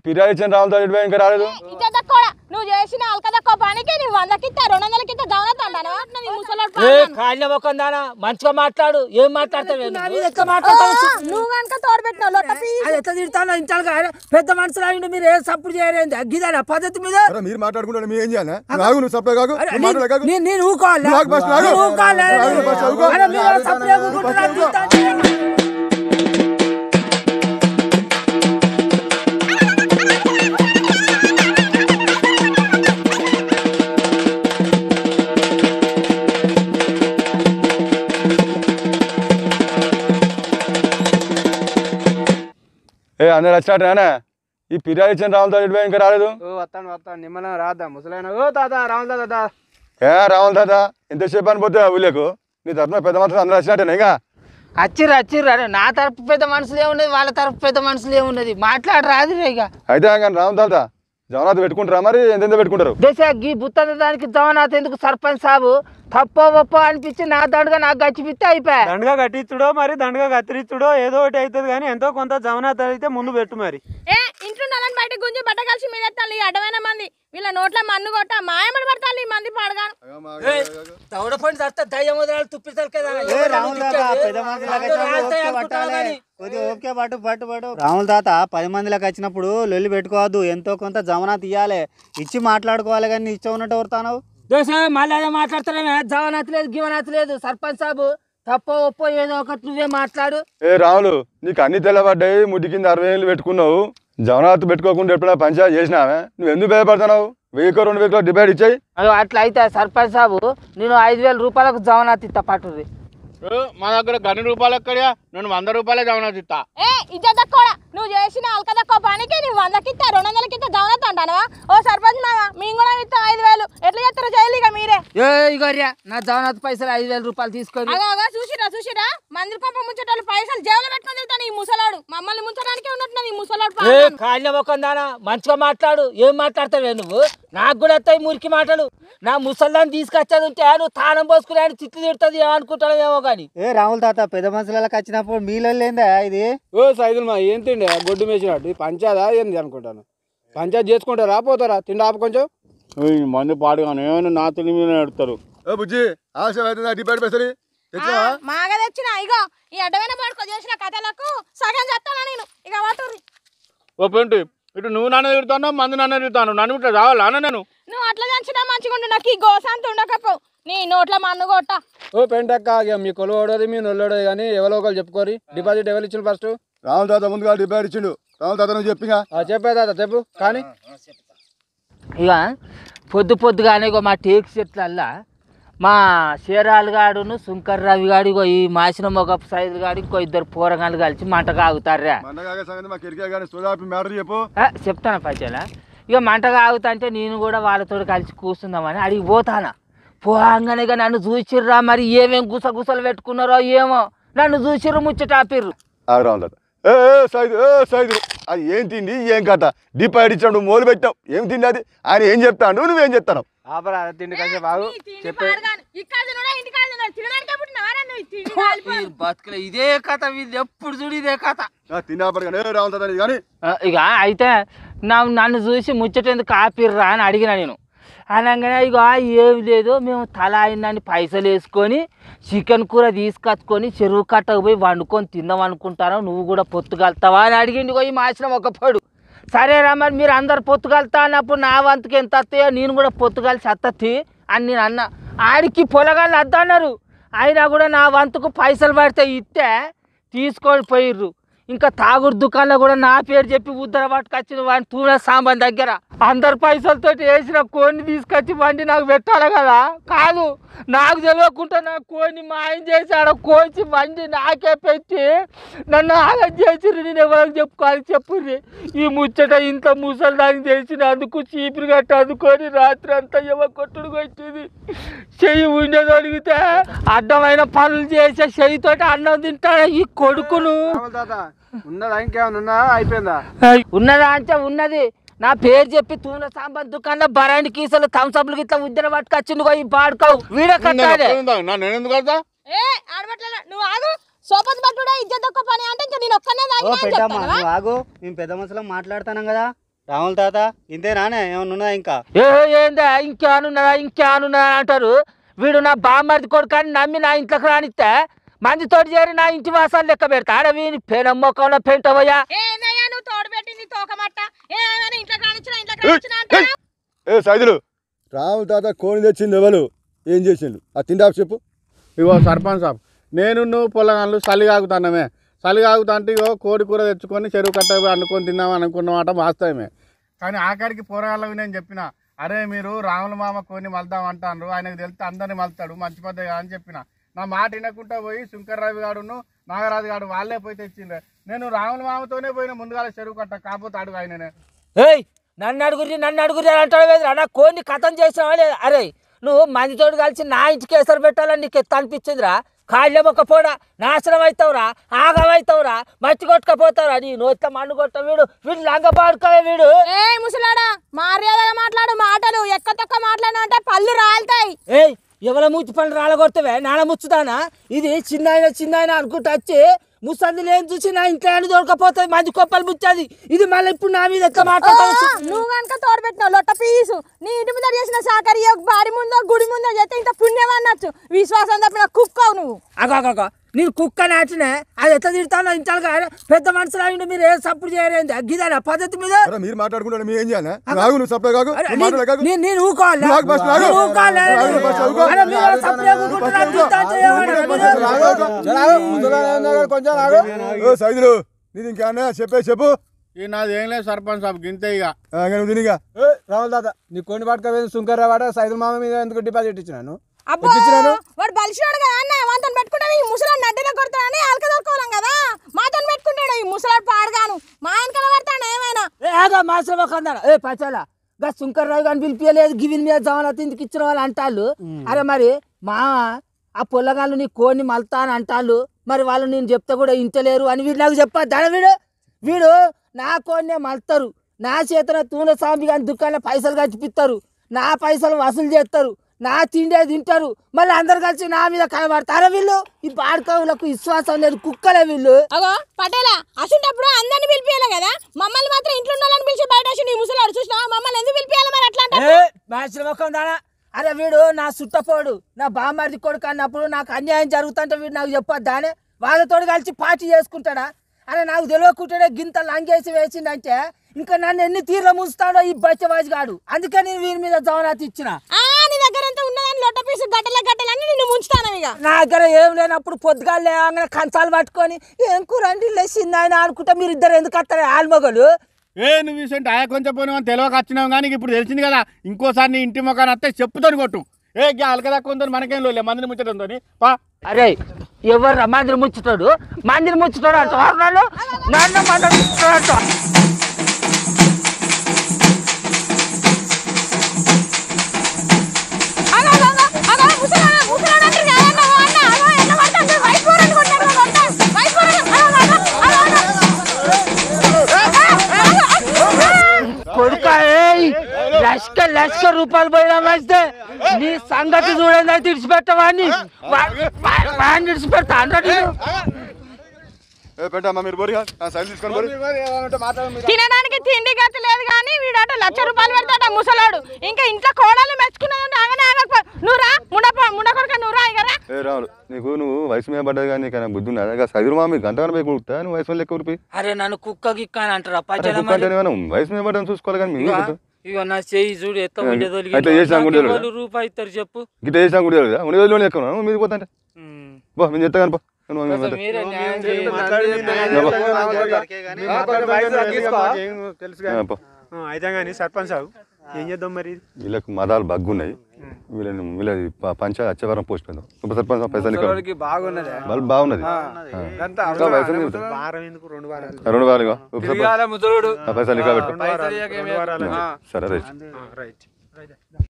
ఫిర్యాదు ఇచ్చిన రావులతో ఇటు ఇంకా రాలేదు ఇజ్జత్ తక్కువ నువ్వు చేసిన అల్క తక్కువ పనికి నువ్వు వందకి ఇస్తా రెండు వందలకి ఇస్తా దవనత అంటాను నీ ముసలోడు ఏ పాడు కాళ్ళ మొక్కం దానా మంచిగా మాట్లాడు ఏం మాట్లాడతావు నా మీద ఎట్లా మాట్లాడతావు నువ్వు కనుక తోడు పెట్టినావు లొట్ట పీ అది ఎట్లా తిడతాను ఇంటాలుగా పెద్ద మనుషులు అయ్యిండు మీరు ఏ సప్పుడు చేయలేదు అగ్గిదాని పద్ధతి మీద అరే మీరు మాట్లాడుకుంటారు మీరు ఏం చేయాలి నాగు నువ్వు సప్లై కాకు అరే, నువ్వు మాట్లాడ కాకు నేను- నేను ఊకోవాలా? నువ్వు ఆగు, ఫస్ట్ ఆగు. నేను ఊకోవాలా? ఆగు, ఫస్ట్ ఆగు. అరే, మీరు సప్పుడు ఊరుకుంటున్నారు, ఫస్ట్ ఆగు. తిడతాను. ఏ అందరు వచ్చినట్టుగానే ఈ ఫిర్యాదు ఇచ్చిన రావులతో ఇటు ఇంకా రాలేదు ఓ వస్తాను వస్తాను నిమ్మలం రాద్దా ముసలైన ఓ తాత రావుల తాత ఏ రావాలి తాత ఎంతసేపు అని పోతే ఊళ్ళకు నీ తరఫున పెద్ద మాత్రం అందరూ వచ్చినట్టేనా ఇంకా అచ్చిర్రు అచ్చిర్రు అరే నా తరపు పెద్ద మనుషులు ఏమున్నది వాళ్ళ తరపు పెద్ద మనుషులు ఏమున్నది మాట్లాడరాదు ఇక అయితే కానీ రావుల తాత జగన్నాథ్ పెట్టుకుంటారా మరి ఎంతెంత పెట్టుకుంటారు దేశ గీ బుత్తంద దానికి జవనాథ్ ఎందుకు సర్పంచ్ సాబు తప్పో ఒప్పో అనిపించి నా దండగా నాకు గచ్చిపిస్తే అయిపోయా దండగా కట్టించుడో మరి దండగా కత్తిరించుడో ఏదో ఒకటి అవుతుంది కానీ ఎంతో కొంత జమనాథ్ అయితే ముందు పెట్టు మరి ఏ ఇంట్లో నల్లని బయట గుంజి బట్ట కలిసి మీద ఎత్తాలి ఈ అడ్డమైన మంది వీళ్ళ నోట్ల మన్ను కొట్ట మాయమడి పడతాలి ఈ మంది పడగాను దౌడ పండి తడితే దయ్యం వదలాలి తుప్పిస్తారు కదా కొద్దిగా ఓకే పట్టు పట్టు పట్టు రాముల తాత పది మందిలోకి వచ్చినప్పుడు లొల్లి పెట్టుకోవద్దు ఎంతో కొంత జమనా తీయాలి ఇచ్చి మాట్లాడుకోవాలి కానీ ఇచ్చ ఉన్నట్టు ఎవరుతావు దోశ మళ్ళీ అదే మాట్లాడతానే జవనాథ్ లేదు గివనాథ్ లేదు సర్పంచ్ సాబు తప్పో ఒప్పో ఏదో ఒకటి నువ్వే మాట్లాడు ఏ రాములు నీకు అన్ని తెల్లబడ్డాయి ముడ్డి కింద అరవై ఏళ్ళు పెట్టుకున్నావు జగన్నాథ్ పెట్టుకోకుండా ఎప్పుడైనా పంచాయతీ చేసినావే నువ్వు ఎందుకు భయపడుతున్నావు వెయ్యికో రెండు వేలకో డిబేట్ ఇచ్చాయి అదో అట్లా అయితే సర్పంచ్ సాబు నేను ఐదు వేల రూపాయలకు జవనాథ్ ఇస్తా పట్టుర్రి మా దగ్గర గన్ని రూపాయలు ఎక్కడియా నేను వంద రూపాయలే జమనాథ్ ఇస్తా ఏ ఇజ్జత్ తక్కువ నువ్వు చేసిన అల్క తక్కువ పనికి నువ్వు వందకి ఇస్తా రెండు వందలకి ఇస్తా దవనత అంటాను ఓ సర్పంచ్ మామ మేము కూడా ఇస్తాం ఐదు వేలు ఎట్లా చేస్తారో చేయాలి ఇక మీరే ఏ ఇగోర్యా నా జవనాథ్ పైసలు ఐదు వేల రూపాయలు తీసుకొని అగా అగా చూసిరా చూసిరా మందిరి పంప ముంచటాలు పైసలు జేబులో పెట్టుకొని తిరుగుతాను ఈ ముసలాడు మమ్మల్ని ముంచడానికే ఉన్నట్టున్నది ఈ ముసలాడు ఏ పాపం. కాళ్ళ మొక్కం దానా మంచిగా మాట్లాడు ఏం మాట్లాడతావే నువ్వు నాకు కూడా వస్తాయి మురికి మాటలు నా ముసల్దాన్ని తీసుకొచ్చేది ఉంటే నువ్వు తానం పోసుకుని ఆయన తిట్లు తిడుతుంది ఏమనుకుంటావు ఏమో కానీ ఏ రాముల తాత పెద్ద మనుషులకి వచ్చినప్పుడు మీలో లేందా ఇది ఓ సైదులు మా ఏం తిండి గొడ్డు మేసినట్టు ఈ పంచాదా ఏంది అనుకుంటాను పంచాయత్ చేసుకుంటారా పోతారా తిండి ఆపు కొంచెం మంది పాడుగాను ఏమైనా నా తిండి మీద నడుస్తారు ఏ బుజ్జి ఆశ అయితే డిబేట్ పెసరి తెచ్చావా ఆ, మాగా తెచ్చిన ఇగో ఈ అడ్డమైన పడుకో చేసిన కథలకు సగం చెప్తానా నేను ఇక వాటూరి ఓ పెంటి ఇటు నువ్వు నన్ను తిడతాను మంది నన్ను తిడతాను నన్ను ఇట్లా రావాలా అన్న నేను నువ్వు అట్లా చంచినా మంచిగా ఉండు నాకు ఈ గోసంత ఉండకపో నీ నోట్ల మన్ను కొట్ట ఓ పెంటక్క ఇక మీ కొలువడది మీ నొల్లడది కానీ ఎవరో ఒకరు చెప్పుకోరి డిపాజిట్ ఎవరు ఇచ్చిన ఫస్ట్ రాముల తాత ముందుగా డిబేట్ ఇచ్చిండు రాముల తాత నువ్వు చెప్పిగా చెప్పే తాత చెప్పు కానీ ఇక పొద్దు పొద్దుగానే ఇగో మా టేక్ చెట్లల్లా మా షేరాలు గాడును శంకర్ రవి గాడు ఇగో ఈ మాసిన మొగ సైజు గాడు ఇంకో ఇద్దరు పోరగాళ్ళు కలిసి మంట కాగుతారా మండగా సంగతి మా కిరికే కానీ సోదాపి మ్యాటర్ చెప్పు ఆ, చెప్తాను పచ్చలా ఇక మంట కాగుతుంటే నేను కూడా వాళ్ళతో కలిసి కూర్చుందామని అడిగి పోతానా పోగానే ఇక నన్ను చూసిర్రా మరి ఏమేం గుసగుసలు పెట్టుకున్నారో ఏమో నన్ను చూసిర్రు ముచ్చటాపిర్రు ఆగు రాముల తాత ఏ ఏ, సైదు ఏ సైదు అది ఏం తిండి ఏం కథ డిపాయిట్ ఇచ్చాడు నువ్వు మొదలు పెట్టావు ఏం తిండి అది ఆయన ఏం చెప్తాడు నువ్వేం చెప్తాను ఆపరా తిండి కలిసి బాగు నీ తిండి చెప్పే పాడుగాను. ఇక్కడ తినడా ఇంటికాడ తినడా తినడానికే పుట్టినవారా నువ్వు ఈ తిండి కాలిపోయి. బతుకులు ఇదే కథ వీళ్ళు ఎప్పుడు చూడు ఇదే కథ తిన్నప్పటికీ ఏ రాముల తాత కానీ ఆ, ఇక అయితే నా నన్ను చూసి ముచ్చటెందుకు ఆపిర్రా అని అడిగిన నేను అనగానే ఇక ఏం లేదు మేము తల అయిందని పైసలు వేసుకొని చికెన్ కూర తీసుకొచ్చుకొని చెరువు కట్టకు పోయి వండుకొని తిందాం అనుకుంటాను నువ్వు కూడా పొత్తుగలుతావా అని అడిగింది పోయి మాసిన ఒక పడు సరేరా మరి మీరు అందరు పొత్తుగలుతా అన్నప్పుడు నా వంతుకి ఎంత వస్తాయో నేను కూడా పొత్తుగలిసి వస్తుంది అని నేను అన్న ఆడికి పొలగాళ్ళు వద్దన్నారు అయినా కూడా నా వంతుకు పైసలు పడితే ఇస్తే తీసుకొని పోయిర్రు ఇంకా తాగుడు దుకాణంలో కూడా నా పేరు చెప్పి ఉద్దర పట్టుకొచ్చిన వాడిని తూన సాంబాన్ దగ్గర అందరు పైసలతో వేసిన కోడిని తీసుకొచ్చి వండి నాకు పెట్టాలి కదా కాదు నాకు తెలియకుండా నా కోడిని మాయం చేశాడు కోసి వండి నాకే పెట్టి నన్ను ఆగం చేసిర్రు నేను ఎవరికి చెప్పుకోవాలి చెప్పుర్రి ఈ ముచ్చట ఇంత ముసలి దానికి తెలిసినందుకు చీపురు గట్ట అందుకొని రాత్రి అంతా ఎవ కొట్టుడు కొట్టింది చెయ్యి ఉండేది అడిగితే అడ్డమైన పనులు చేసే చెయ్యితోటి అన్నం తింటాడు ఈ కొడుకును రాముల తాత ఉన్నదా ఇంకేమైనా ఉన్నదా అయిపోయిందా ఉన్నదా అంటే ఉన్నది నా పేరు చెప్పి తూన సాంబార్ దుకాణంలో బరాండి కీసలు థమ్స్అప్లు గిట్ల ఉద్దర పట్టుకొచ్చిండు ఈ పాడుకోవు వీడ కట్టాలి నేను ఎందుకు కడతా ఏ ఆడబట్ల నువ్వు ఆగు సోపతి పట్టుడే ఇజ్జత్ ఒక్క పని అంటే ఇంకా నేను ఒక్కనే ఓ తాగినా అని పెద్దమ్మ చెప్తానవా? నువ్వు ఆగు మేము పెద్ద మనుషులం మాట్లాడుతున్నాం కదా రాముల తాత ఇంతేనానే ఏమన్నా ఉన్నదా ఇంకా ఏ ఏందా ఇంకేనున్నదా ఇంకేనున్నదా అంటారు వీడు నా బామ్మర్ది కొడుకు అని నమ్మి నా ఇంట్లోకి రానిస్తే మందితోటి చేరి నా ఇంటి వాసాలు లెక్క పెడతా ఆడ వీని పెనం మొక్కలో పెంటవయ్యా ఏందయ్యా నువ్వు తోడు పెట్టింది తోకమట్ట ఏమైనా ఇంట్లో కానిచ్చిన ఇంట్లో కానిచ్చిన అంటారు ఏ సైదులు రాముల తాత కోని తెచ్చింది ఎవరు ఏం చేసిండు ఆ తిండాపు చెప్పు ఇగో సర్పంచ్ సాబ్ నేను నువ్వు పొలగాళ్ళు చలి కాగుతానమే చలి కాగుతా అంటే ఇగో కోడి కూర తెచ్చుకొని చెరువు కట్ట పోయి వండుకొని తిన్నాం అనుకున్నమాట వాస్తవమే కానీ ఆఖరికి పోరగాళ్ళకి నేను చెప్పిన అరే మీరు రాముల మామ కోని మలుద్దాం అంటారు ఆయనకు తెలిస్తే అందరిని మలుతాడు మంచి పద్ధతి అని చెప్పిన నా మాట వినకుండా పోయి శంకర్రావు గాడును నాగరాజు గాడు వాళ్ళే పోయి తెచ్చిండ్రు నేను రాముల మామతోనే పోయిన ముందుగా చెరువు కట్ట కాకపోతే అడుగు ఆయననే ఏయ్ నన్ను అడుగురి నన్ను అడుగురి అని అంటాడు వేదిరా నా కోడిని కథం చేసినావా లేదు అరే నువ్వు మందితోటి కలిసి నా ఇంటికి ఎసరు పెట్టాలని నీకు ఎత్త అనిపించిందిరా కాళ్ళే మొక్క పోడా నాశనం అవుతావురా ఆగమవుతావురా మట్టి కొట్టుకపోతావురా నీ నోట్ల మన్ను కొట్ట వీడు వీడు లంగ పాడుకోవే వీడు ఏ ముసలాడా మర్యాదగా మాట్లాడు మాటలు ఎక్క తొక్క మాట్లాడినా అంటే పళ్ళు రాలుతాయి ఏయ్ ఎవల మూతి పనులు రాలగొడతావే నాల ముచ్చుదానా ఇది చిన్న ఆయన చిన్న ఆయన అనుకుంటూ వచ్చి ముసంది లేని చూసి నా ఇంట్లో అని దొరకపోతుంది మంచి కొప్పలు ముచ్చది ఇది మళ్ళీ ఇప్పుడు నా మీద ఎట్లా ఓ, మాట్లాడతావు నువ్వు కనుక తోడు పెట్టినావు లొట్ట పీసు నీ ఇంటి ముందర చేసిన సాకరి బారి ముందో గుడి ముందో చేస్తే ఇంత పుణ్యం అనొచ్చు విశ్వాసం తప్పిన కుక్కవు నువ్వు అగో నేను కుక్క నాటినే అది ఎట్లా తిడతానో ఇంతగా పెద్ద మనుషులు అయ్యిండు మీరు ఏ సప్పుడు చేయరేంది అగ్గిదాని పద్ధతి మీద అరే మీరు మాట్లాడుకుంటే మీరు ఏం చేయాలి రాగు నువ్వు సప్లై కాకు అరే, నువ్వు మాట్లాడే కాకు నేను- నేను ఊకోవాలా? నువ్వు ఆగు ఫస్ట్, ఆగు. నేను ఊకోవాలా? ఆగు నేను- ఫస్ట్, ఆగు. అరే, మీరు ఎవరో సప్పుడే ఊరుకుంటున్నారు, తిడతా అంటే ఏమన్నారు? మీరు- కొంచెం ఓ సైదులు నీది ఇంకేమన్నా చెప్పే చెప్పు ఈ నాది ఏం లేదు సర్పంచ్ సాబ్ గింతే ఇక ఆ, ఇంకా నువ్వు తినిగా రాముల తాత నీ కొన్ని పట్టుక సుంకర్రా వాడ సైదుల మామ మీద ఎందుకు డిపాజిట్ ఇచ్చినాను అబ్బో వాడు బలిసినాడు కదా అన్న వాతో పెట్టుకుంటాడు ఈ ముసలాడు నడ్డిలో కొడతాడని అలక దొరకోలేం కదా మాతో పెట్టుకుంటాడు ఈ ముసలాడు పాడుగాను మా వెనకాల పడతాడు ఏమైనా ఏ, ఆగా మాసలో కన్నాడు ఏ పచాలా గా శంకర్ రావు కానీ పిలిపియలేదు గివిన్ మీద జమన తిందికి ఇచ్చిన వాళ్ళు అంటాళ్ళు అరే మరి మామ ఆ పొల్లగాళ్ళు నీ కోని మల్తా అని అంటాళ్ళు మరి వాళ్ళు నేను చెప్తే కూడా ఇంటలేరు అని వీడు నాకు చెప్పద్దా వీడు వీడు నా కోన్నే మల్తారు నా చేతన తూనె సాంబి కానీ దుకాణంలో పైసలు కట్టిపిస్తారు నా పైసలు వసూలు చేస్తారు నా తిండే తింటారు మళ్ళీ అందరు కలిసి నా మీద కనబడతారా వీళ్ళు ఈ బాడకవులకు విశ్వాసం లేదు కుక్కలే వీళ్ళు అగో పటేలా అసుంటప్పుడు అందరిని పిలిపియాలి కదా మమ్మల్ని మాత్రం ఇంట్లో ఉన్న వాళ్ళని పిలిచి బయట వచ్చి నీ ముసలాడు చూసినా మమ్మల్ని ఎందుకు పిలిపియాలి మరి అట్లా అంటారు? ఏ మ్యాచ్ల ముఖం దానా అరే వీడు నా సుట్టపోడు నా బామ్మర్ది కొడుకు అన్నప్పుడు నాకు అన్యాయం జరుగుతుంటే వీడు నాకు చెప్పొద్దానే వాళ్ళతో కలిసి పార్టీ చేసుకుంటాడా అరే నాకు తెలియకుండానే గింత లంగేసి వేసిండంటే ఇంకా నన్ను ఎన్ని తీర్ల ముంచుతాడో ఈ బచ్చబాజి గాడు అందుకే నేను వీరి మీద జవనాతి ఇచ్చిన ఆ నీ దగ్గర ఎంత ఉన్నదని లొట్ట పీసు గట్టల గట్టలన్నీ నిన్ను ముంచుతాను ఇక నా దగ్గర ఏం లేనప్పుడు పొద్దుగాలు లేవగానే కంచాలు పట్టుకొని ఏం కూరండి లేచింది ఆయన అనుకుంటా మీరు ఇద్దరు ఎందుకు వస్తారు ఆల్మగలు ఏ నువ్వు ఇసంటే ఆయా కొంచెం పోనీ మనం తెలియక వచ్చినావు కానీ ఇప్పుడు తెలిసింది కదా ఇంకోసారి నీ ఇంటి మొక్కని వస్తే చెప్పుతోని కొట్టు ఏ అలకదా కొంత మనకేం లోలే మందిని ముచ్చటంతో పా అరే ఎవరు మందిని ముచ్చుతాడు మందిని ముచ్చుతాడు అంటారు నన్ను నన్ను మందిని ముచ్చుతాడు అంటారు అగో, అగో, అగో, అగో, ముసలాడు, ముసలాడు అంటారు కదా, అన్న, ఓ అన్న, అగో, ఎట్లా పడతాడు? వైట్ పోరని కొట్టాడు, అగో, కొట్టాడు. వైట్ పోరని, అగో, అగో, అగో, అగో, అగో. కొడుక ఏయ్ లక్ష లక్ష రూపాయలు పోయినా వేస్తే నీ సంగతి చూడండి తిడిచిపెట్టవాడిని వాడిని విడిచిపెడతా అంటే ఏ పెట్టమ్మా మీరు బోరిగా సైజు తీసుకొని బోరి తినడానికి తిండి గతి లేదు కానీ వీడట లక్ష రూపాయలు పెడతాడ ముసలాడు ఇంకా ఇంట్లో కోడలు మెచ్చుకున్నది ఆగనే ఆగకపో నువ్వు రా ముండ ముండ కొడుక నువ్వు రా ఇక రా ఏ రాములు నీకు నువ్వు వయసు మీద పడ్డది కానీ నీకు బుద్ధి ఉన్నది ఇక సైదులు మా మీకు గంట పోయి కుడుతా నువ్వు వయసు లెక్క ఉరిపి అరే నన్ను కుక్క గిక్క అని అంటారా అరే కుక్క అంటే ఏమైనా వయసు మీద పడ్డని చూసుకోవాలి కానీ మీకు గుర్తు. ఇక నా చేయి చూడు ఎత్త ఉండే అట్లా చేసినా కూడా తెలియదు. రూపాయి ఇస్తారు చెప్పు గిట్ట చేసినా కూడా తెలియదు ఉండే రోజులు ఎక్కువ నువ్వు మీది పోతా అంటే బా మేము చెప్తా కానీ పో నువ్వు మేము వెళ్తా. మీరే న్యాయం చేయండి. ఆ, పో. అయితే కానీ సర్పంచ్ సాబు ఏం చేద్దాం మరి వీళ్ళకు మదాలు బగ్గున్నాయి వీళ్ళని వీళ్ళ పంచాయతీ వచ్చేవారం పోస్ట్ పెడదాం ఉప సర్పంచ్ పైసలు ఇక్కడ బాగున్నది వాళ్ళు బాగున్నది ఆ. ఇంకా వయసు మీద ఉంటుంది. వారం ఎందుకు రెండు వారాలు రెండు వారాలు ఇగో. ఉప సర్పంచ్ ముసలుడు ఆ పైసలు ఇక్కడ పెట్టు రెండు వారాలు సరే రైట్ రైట్